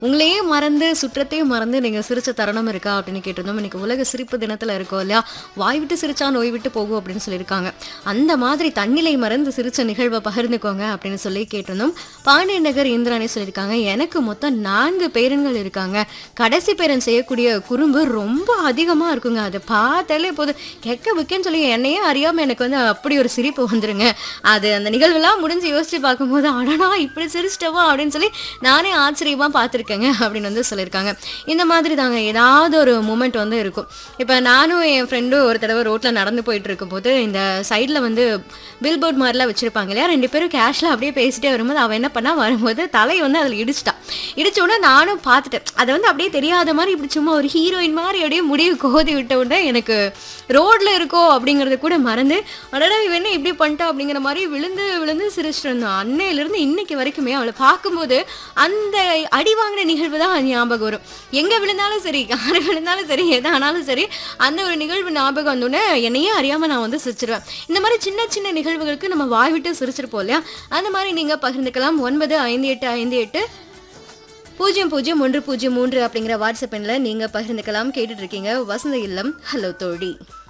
உங்களையே மறந்து சுற்றத்தையும் மறந்து நீங்க சிரிச்ச தருணம் இருக்கா அப்படின்னு கேட்டிருந்தோம் இன்னைக்கு உலக சிரிப்பு தினத்துல இருக்கோம் இல்லையா வாய் விட்டு சிரிச்சா நோய் விட்டு போகும் அப்படின்னு சொல்லியிருக்காங்க அந்த மாதிரி தன்னிலை மறந்து சிரிச்ச நிகழ்வை பகிர்ந்துக்கோங்க அப்படின்னு சொல்லி கேட்டிருந்தோம் பாண்டியன் நகர் இந்திராணி சொல்லியிருக்காங்க எனக்கு மொத்தம் நான்கு பேரன்கள் இருக்காங்க கடைசி பேரன் செய்யக்கூடிய குறும்பு ரொம்ப அதிகமா இருக்குங்க அதை பார்த்தாலே போதும் கெக்க புக்கேன்னு சொல்லி என்னையே அறியாம எனக்கு வந்து அப்படி ஒரு சிரிப்பு வந்துருங்க அது அந்த நிகழ்வெல்லாம் முடிஞ்சு யோசிச்சு பார்க்கும்போது அடனா இப்படி சிரிச்சிட்டவா அப்படின்னு சொல்லி நானே ஆச்சரியமா பார்த்துருக்கேங்க அப்படின்னு வந்து சொல்லியிருக்காங்க இந்த மாதிரி தாங்க ஏதாவது ஒரு மூமெண்ட் வந்து இருக்கும் இப்போ நானும் என் ஃப்ரெண்டும் ஒரு தடவை ரோட்டில் நடந்து போயிட்டு இருக்கும்போது இந்த சைடில் வந்து பில் போர்ட் மாதிரிலாம் வச்சிருப்பாங்க இல்லையா ரெண்டு பேரும் கேஷில் அப்படியே பேசிட்டே வரும்போது அவன் என்ன பண்ணா வரும்போது தலையை வந்து அதில் இடிச்சிட்டான் இடிச்ச உடனே நானும் பார்த்துட்டேன் அதை வந்து அப்படியே தெரியாத மாதிரி இப்படி சும்மா ஒரு ஹீரோயின் மாதிரி அப்படியே முடிவு கோதி விட்ட உடனே எனக்கு ரோட்ல இருக்கோ அப்படிங்கறத கூட மறந்து அடடா இவன் என்ன இப்படி பண்ணிட்டா அப்படிங்கிற மாதிரி விழுந்து விழுந்து சிரிச்சிட்டு இருந்தான் அன்னையிலிருந்து இன்னைக்கு வரைக்குமே அவளை பார்க்கும்போது அந்த அடி வாங்கின நிகழ்வு தான் ஞாபகம் வரும் எங்க விழுந்தாலும் சரி யாரு விழுந்தாலும் சரி எதானாலும் சரி அந்த ஒரு நிகழ்வு ஞாபகம் வந்தோடனே என்னையே அறியாம நான் வந்து சிரிச்சிருவேன் இந்த மாதிரி சின்ன சின்ன நிகழ்வுகளுக்கு நம்ம வாய் விட்டு சிரிச்சிருப்போம் இல்லையா அந்த மாதிரி நீங்க பகிர்ந்துக்கலாம் ஒன்பது ஐந்து எட்டு ஐந்து எட்டு பூஜ்ஜியம் பூஜ்ஜியம் ஒன்று பூஜ்ஜியம் மூன்று அப்படிங்கிற வாட்ஸ்அப் எண்ணில் நீங்கள் பகிர்ந்துக்கலாம் கேட்டுட்டு இருக்கீங்க வசந்த இல்லம் ஹலோ தோழி